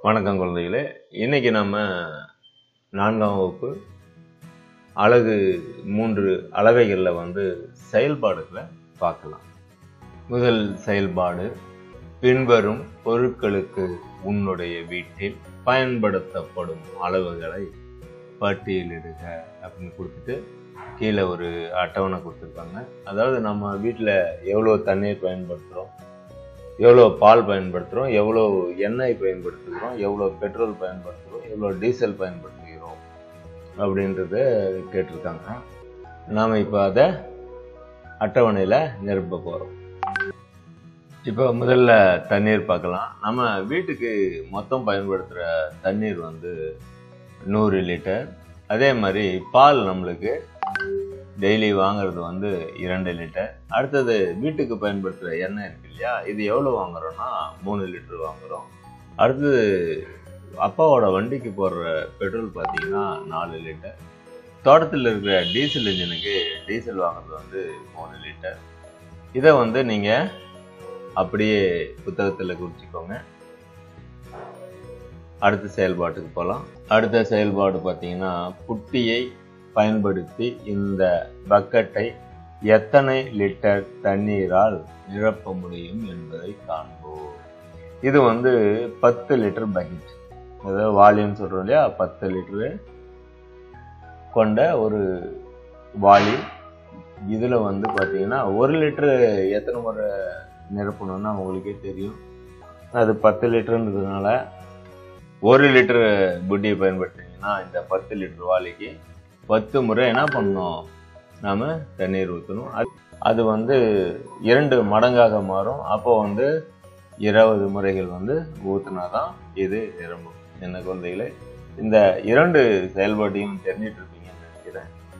வணக்கம் குழந்தைகளே இன்னைக்கு நம்ம நான்காம் வகுப்பு அழகு மூன்று அளவைகளில் வந்து செயல்பாடுகளை பார்க்கலாம் முதல் செயல்பாடு பின்வரும் பொருட்களுக்கு உன்னுடைய வீட்டில் பயன்படுத்தப்படும் அளவுகளை பட்டியலிடுக அப்படின்னு கொடுத்துட்டு கீழே ஒரு அட்டவணை கொடுத்துருக்காங்க அதாவது நம்ம வீட்டில் எவ்வளோ தண்ணீர் பயன்படுத்துகிறோம் எவ்வளோ பால் பயன்படுத்துகிறோம் எவ்வளோ எண்ணெய் பயன்படுத்துகிறோம் எவ்வளோ பெட்ரோல் பயன்படுத்துகிறோம் எவ்வளோ டீசல் பயன்படுத்துகிறோம் அப்படின்றத கேட்டிருக்காங்க நாம் இப்போ அதை அட்டவணையில் நிரப்ப போகிறோம் இப்போ முதல்ல தண்ணீர் பார்க்கலாம் நம்ம வீட்டுக்கு மொத்தம் பயன்படுத்துகிற தண்ணீர் வந்து நூறு லிட்டர் அதே மாதிரி பால் நம்மளுக்கு டெய்லி வாங்குறது வந்து இரண்டு லிட்டர் அடுத்தது வீட்டுக்கு பயன்படுத்துகிற எண்ணெய் இருக்கு இல்லையா இது எவ்வளோ வாங்குறோம்னா மூணு லிட்டர் வாங்குறோம் அடுத்தது அப்பாவோட வண்டிக்கு போடுற பெட்ரோல் பார்த்தீங்கன்னா நாலு லிட்டர் தோட்டத்தில் இருக்கிற டீசல் இன்ஜினுக்கு டீசல் வாங்குறது வந்து மூணு லிட்டர் இதை வந்து நீங்கள் அப்படியே புத்தகத்தில் குறிச்சிக்கோங்க அடுத்த செயல்பாட்டுக்கு போகலாம் அடுத்த செயல்பாடு பார்த்தீங்கன்னா புட்டியை பயன்படுத்தி இந்த பக்கெட்டை எத்தனை லிட்டர் தண்ணீரால் நிரப்ப முடியும் என்பதை காண்போம் இது வந்து பத்து லிட்டர் பக்கெட் அதாவது வால்யூம் சொல்கிறோம் இல்லையா பத்து லிட்டரு கொண்ட ஒரு வாளி இதில் வந்து பார்த்தீங்கன்னா ஒரு லிட்டரு எத்தனை முறை நிரப்பணும்னா உங்களுக்கே தெரியும் அது பத்து லிட்டருன்றதுனால ஒரு லிட்டர் புட்டியை பயன்படுத்தினீங்கன்னா இந்த பத்து லிட்டர் வாளிக்கு பத்து முறை என்ன பண்ணணும் நாம் தண்ணீர் ஊற்றணும் அது அது வந்து இரண்டு மடங்காக மாறும் அப்போ வந்து இருபது முறைகள் வந்து ஊற்றினா தான் இது நிரம்பும் என்ன குழந்தைகளே இந்த இரண்டு செயல்பாட்டையும் தெரிஞ்சிட்டு இருப்பீங்கன்னு நினைக்கிறேன்